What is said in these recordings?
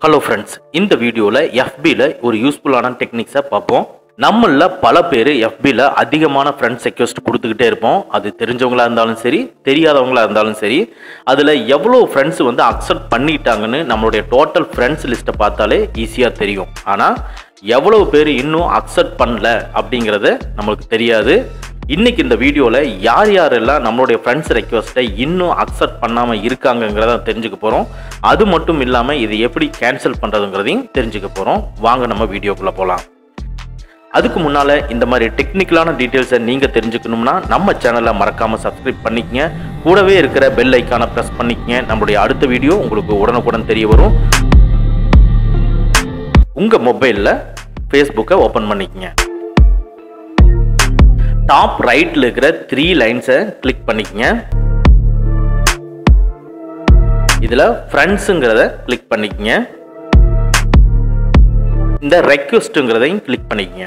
hello friends இந்த வீடியோவில் எஃபியில் ஒரு யூஸ்ஃபுல்லான டெக்னிக்ஸை பார்ப்போம் நம்மள பல பேர் எஃபியில் அதிகமான ஃப்ரெண்ட்ஸ் ரெக்வஸ்ட் கொடுத்துக்கிட்டே இருப்போம் அது தெரிஞ்சவங்களா இருந்தாலும் சரி தெரியாதவங்களா இருந்தாலும் சரி அதில் எவ்வளோ ஃப்ரெண்ட்ஸ் வந்து அக்செப்ட் பண்ணிட்டாங்கன்னு நம்மளுடைய டோட்டல் ஃப்ரெண்ட்ஸ் லிஸ்ட்டை பார்த்தாலே ஈஸியாக தெரியும் ஆனால் எவ்வளோ பேர் இன்னும் அக்செப்ட் பண்ணல அப்படிங்கிறது நம்மளுக்கு தெரியாது இன்னைக்கு இந்த வீடியோவில் யார் யாரெல்லாம் நம்மளுடைய ஃப்ரெண்ட்ஸ் ரெக்வஸ்ட்டை இன்னும் அக்செப்ட் பண்ணாமல் இருக்காங்கங்கிறத தெரிஞ்சுக்க போகிறோம் அது மட்டும் இல்லாமல் இது எப்படி கேன்சல் பண்ணுறதுங்கிறதையும் தெரிஞ்சுக்க போகிறோம் வாங்க நம்ம வீடியோக்குள்ளே போகலாம் அதுக்கு முன்னால் இந்த மாதிரி டெக்னிக்கலான டீட்டெயில்ஸை நீங்கள் தெரிஞ்சுக்கணும்னா நம்ம சேனலை மறக்காமல் சப்ஸ்கிரைப் பண்ணிக்கங்க கூடவே இருக்கிற பெல் ஐக்கானை ப்ரெஸ் பண்ணிக்கங்க நம்மளுடைய அடுத்த வீடியோ உங்களுக்கு உடனுக்குடன் தெரிய வரும் உங்கள் மொபைலில் ஃபேஸ்புக்கை ஓப்பன் பண்ணிக்கங்க டாப் ரைட்டில் இருக்கிற த்ரீ லைன்ஸை கிளிக் பண்ணிக்கங்க இதில் ஃப்ரெண்ட்ஸுங்கிறத கிளிக் பண்ணிக்கங்க இந்த ரெக்வஸ்ட்டுங்கிறதையும் கிளிக் பண்ணிக்கங்க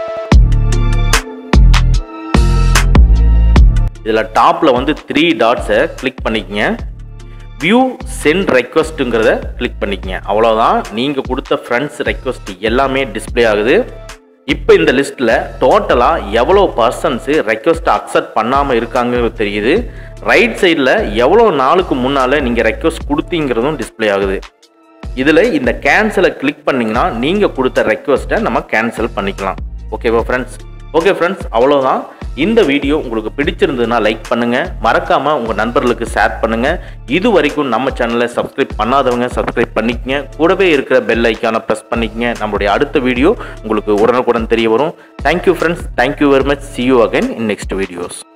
இதில் டாப்பில் வந்து த்ரீ டாட்ஸை கிளிக் பண்ணிக்கங்க வியூ சென்ட் ரெக்வஸ்ட்டுங்கிறத கிளிக் பண்ணிக்கங்க அவ்வளோதான் நீங்கள் கொடுத்த ஃப்ரெண்ட்ஸ் ரெக்வஸ்ட் எல்லாமே டிஸ்ப்ளே ஆகுது இப்போ இந்த லிஸ்ட்டில் டோட்டலாக எவ்வளோ பர்சன்ஸு ரெக்வஸ்ட்டை அக்செப்ட் பண்ணாமல் இருக்காங்கிறது தெரியுது ரைட் சைடில் எவ்வளோ நாளுக்கு முன்னால் நீங்கள் ரெக்வஸ்ட் கொடுத்தீங்கிறதும் டிஸ்ப்ளே ஆகுது இதில் இந்த கேன்சலை கிளிக் பண்ணிங்கன்னா நீங்கள் கொடுத்த ரெக்வஸ்ட்டை நம்ம கேன்சல் பண்ணிக்கலாம் ஓகேவா ஃப்ரெண்ட்ஸ் ஓகே ஃப்ரெண்ட்ஸ் அவ்வளோதான் இந்த வீடியோ உங்களுக்கு பிடிச்சிருந்ததுன்னா லைக் பண்ணுங்கள் மறக்காமல் உங்கள் நண்பர்களுக்கு ஷேர் பண்ணுங்கள் இது வரைக்கும் நம்ம சேனலை சப்ஸ்கிரைப் பண்ணாதவங்க சப்ஸ்கிரைப் பண்ணிக்கங்க கூடவே இருக்கிற பெல் ஐக்கானை ப்ரெஸ் பண்ணிக்கங்க நம்மளுடைய அடுத்த வீடியோ உங்களுக்கு உடனுக்குடன் தெரிய வரும் thank you friends thank you very much see you again in next videos